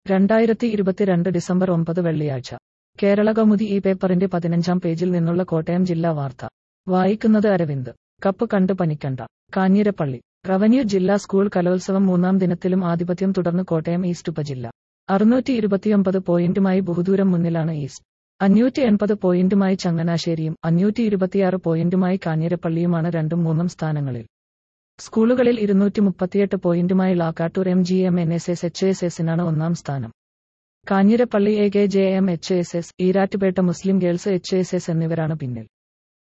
രണ്ടായിരത്തി ഇരുപത്തിരണ്ട് ഡിസംബർ ഒമ്പത് വെള്ളിയാഴ്ച കേരള കൗമുദി ഈ പേപ്പറിന്റെ പതിനഞ്ചാം പേജിൽ നിന്നുള്ള കോട്ടയം ജില്ലാ വാർത്ത വായിക്കുന്നത് അരവിന്ദ് കപ്പ് കണ്ട് പനിക്കണ്ട കാഞ്ഞിരപ്പള്ളി റവന്യൂ ജില്ലാ സ്കൂൾ കലോത്സവം മൂന്നാം ദിനത്തിലും ആധിപത്യം തുടർന്ന് കോട്ടയം ഈസ്റ്റ് ഉപജില്ല അറുന്നൂറ്റി ഇരുപത്തിയൊമ്പത് പോയിന്റുമായി ബഹുദൂരം മുന്നിലാണ് ഈസ്റ്റ് അഞ്ഞൂറ്റി എൺപത് പോയിന്റുമായി ചങ്ങനാശ്ശേരിയും അഞ്ഞൂറ്റി ഇരുപത്തിയാറ് പോയിന്റുമായി കാഞ്ഞിരപ്പള്ളിയുമാണ് രണ്ടും മൂന്നും സ്ഥാനങ്ങളിൽ സ്കൂളുകളിൽ ഇരുന്നൂറ്റി മുപ്പത്തിയെട്ട് പോയിന്റുമായി Lakkattoor M G M N S S H S എസിനാണ് ഒന്നാം സ്ഥാനം Kanjirappally A K J M H S S Erattupetta Muslim girls H S S എന്നിവരാണ് പിന്നിൽ